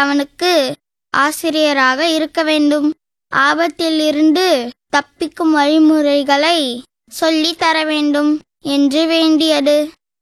அவனுக்கு ஆசிரியராக இருக்க வேண்டும் ஆபத்தில் இருந்து தப்பிக்கும் வழிமுறைகளை சொல்லித் தர வேண்டும் என்று வேண்டியது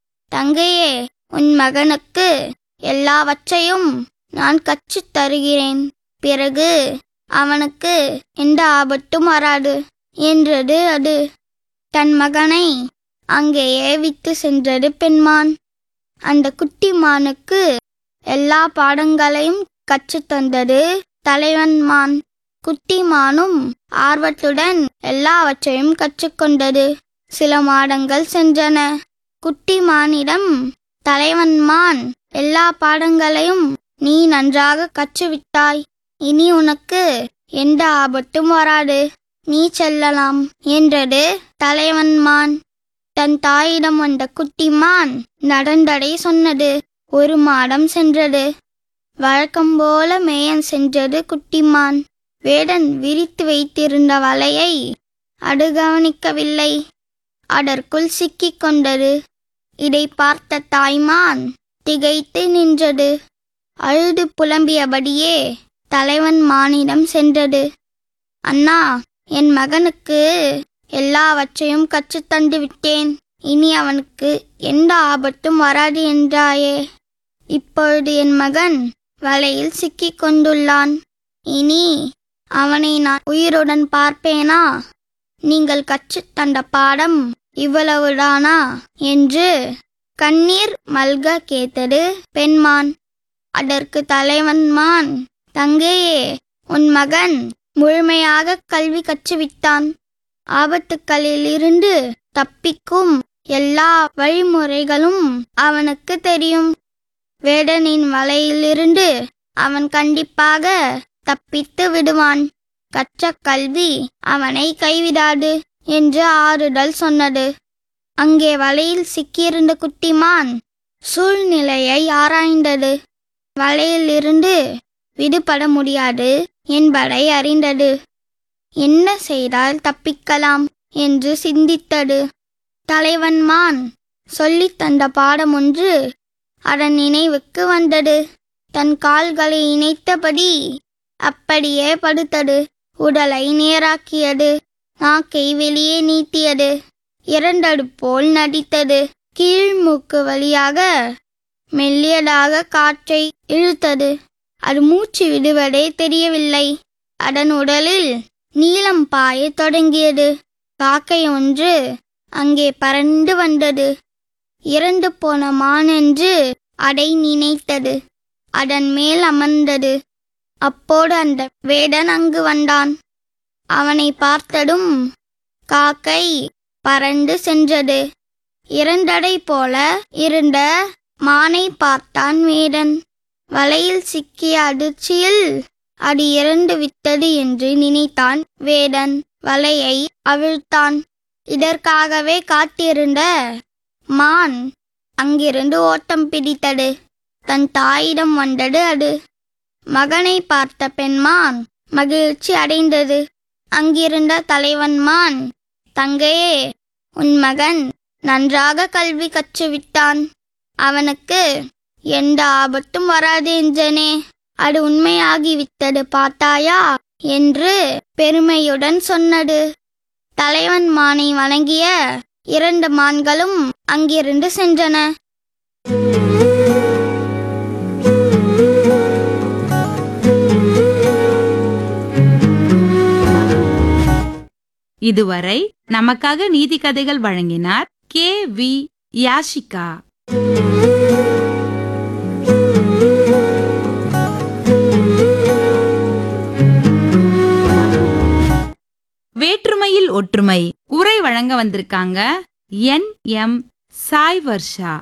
தங்கையே உன் மகனுக்கு எல்லாவற்றையும் நான் கற்றுத் தருகிறேன் பிறகு அவனுக்கு எந்த ஆபத்தும் வராது என்றது அது தன் மகனை அங்கேயே விட்டு சென்றது பெண்மான் அந்த குட்டி மானுக்கு எல்லா பாடங்களையும் கற்றுத் தந்தது தலைவன் மான் குட்டி மானும் ஆர்வத்துடன் எல்லாவற்றையும் கற்றுக்கொண்டது சில மாதங்கள் சென்றன குட்டி மானிடம் தலைவன் மான் எல்லா பாடங்களையும் நீ நன்றாக கற்றுவிட்டாய் இனி உனக்கு எந்த ஆபத்தும் வராது நீ செல்லலாம் என்றது தலைவன் மான் தன் தாயிடம் வந்த குட்டி மான் நடந்ததை சொன்னது ஒரு மாடம் சென்றது வழக்கம் போல மேயன் சென்றது குட்டிமான் வேடன் விரித்து வைத்திருந்த வலையை அது கவனிக்கவில்லை அதற்குள் சிக்கிக் கொண்டது இதை பார்த்த தாய்மான் திகைத்து நின்றது அழுது புலம்பியபடியே தலைவன் மானிடம் சென்றது அண்ணா என் மகனுக்கு எல்லாவற்றையும் கற்றுத் தந்து விட்டேன் இனி அவனுக்கு எந்த ஆபத்தும் வராது என்றாயே இப்பொழுது என் மகன் வலையில் சிக்கிக் கொண்டுள்ளான் இனி அவனை நான் உயிருடன் பார்ப்பேனா நீங்கள் கற்றுத் தந்த பாடம் இவ்வளவுதானா என்று கண்ணீர் மல்க கேட்டது பெண்மான் அதற்கு தலைவன் மான் தங்கையே உன் மகன் முழுமையாக கல்வி கற்றுவிட்டான் ஆபத்துக்களில் இருந்து தப்பிக்கும் எல்லா வழிமுறைகளும் அவனுக்கு தெரியும் வேடனின் வலையிலிருந்து அவன் கண்டிப்பாக தப்பித்து விடுவான் கற்ற கல்வி அவனை கைவிடாது என்று ஆறுதல் சொன்னது அங்கே வலையில் சிக்கியிருந்த குட்டிமான் சூழ்நிலையை ஆராய்ந்தது வலையில் இருந்து விடுபட முடியாது என்பதை அறிந்தது என்ன செய்தால் தப்பிக்கலாம் என்று சிந்தித்தது தலைவன் மான் சொல்லித் தந்த பாடம் ஒன்று அதன் நினைவுக்கு வந்தது தன் கால்களை இணைத்தபடி அப்படியே படுத்தது உடலை நேராக்கியது நாக்கை வெளியே நீட்டியது இறந்தது போல் நடித்தது கீழ்மூக்கு வழியாக மெல்லியதாக காற்றை இழுத்தது அது மூச்சு விடுவதே தெரியவில்லை அதன் உடலில் நீளம் பாயத் தொடங்கியது காக்கை ஒன்று அங்கே பறந்து வந்தது இறந்து போன மான் என்று அதை நினைத்தது அதன் மேல் அமர்ந்தது அப்போது அந்த வேடன் அங்கு வந்தான் அவனை பார்த்ததும் காக்கை பறந்து சென்றது இறந்தடை போல இருந்த மானை பார்த்தான் வேடன் வலையில் சிக்கிய அதிர்ச்சியில் அது இறந்து விட்டது என்று நினைத்தான் வேடன் வலையை அவிழ்த்தான் இதற்காகவே காத்திருந்த மான் அங்கிருந்து ஓட்டம் பிடித்தது தன் தாயிடம் வந்தது அது மகனை பார்த்த பெண்மான் மகிழ்ச்சி அடைந்தது அங்கிருந்த தலைவன் மான் தங்கையே உன் மகன் நன்றாக கல்வி கற்றுவிட்டான் அவனுக்கு எந்த ஆபத்தும் வராது என்றனே அது உண்மையாகிவிட்டது பார்த்தாயா என்று பெருமையுடன் சொன்னது தலைவன் மானை வணங்கிய இரண்டு மான்களும் அங்கிருந்து சென்றன இதுவரை நமக்காக நீதி கதைகள் வழங்கினார் கே வி யாஷிகா வேற்றுமையில் ஒற்றுமை உரை வழங்க வந்திருக்காங்க என் எம் சாய் வர்ஷா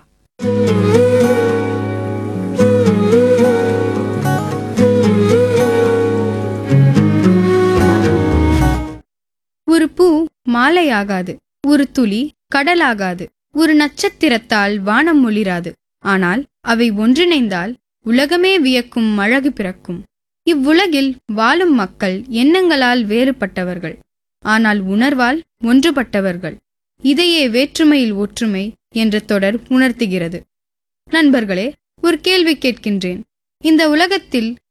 ஒரு பூ மாலையாகாது ஒரு துளி கடலாகாது ஒரு நட்சத்திரத்தால் வானம் ஒளிராது ஆனால் அவை ஒன்றிணைந்தால் உலகமே வியக்கும் அழகு பிறக்கும் இவ்வுலகில் வாழும் மக்கள் எண்ணங்களால் வேறுபட்டவர்கள் ஆனால் உணர்வால் ஒன்றுபட்டவர்கள் இதையே வேற்றுமையில் ஒற்றுமை என்ற தொடர் உணர்த்துகிறது நண்பர்களே ஒரு கேள்வி கேட்கின்றேன் இந்த உலகத்தில்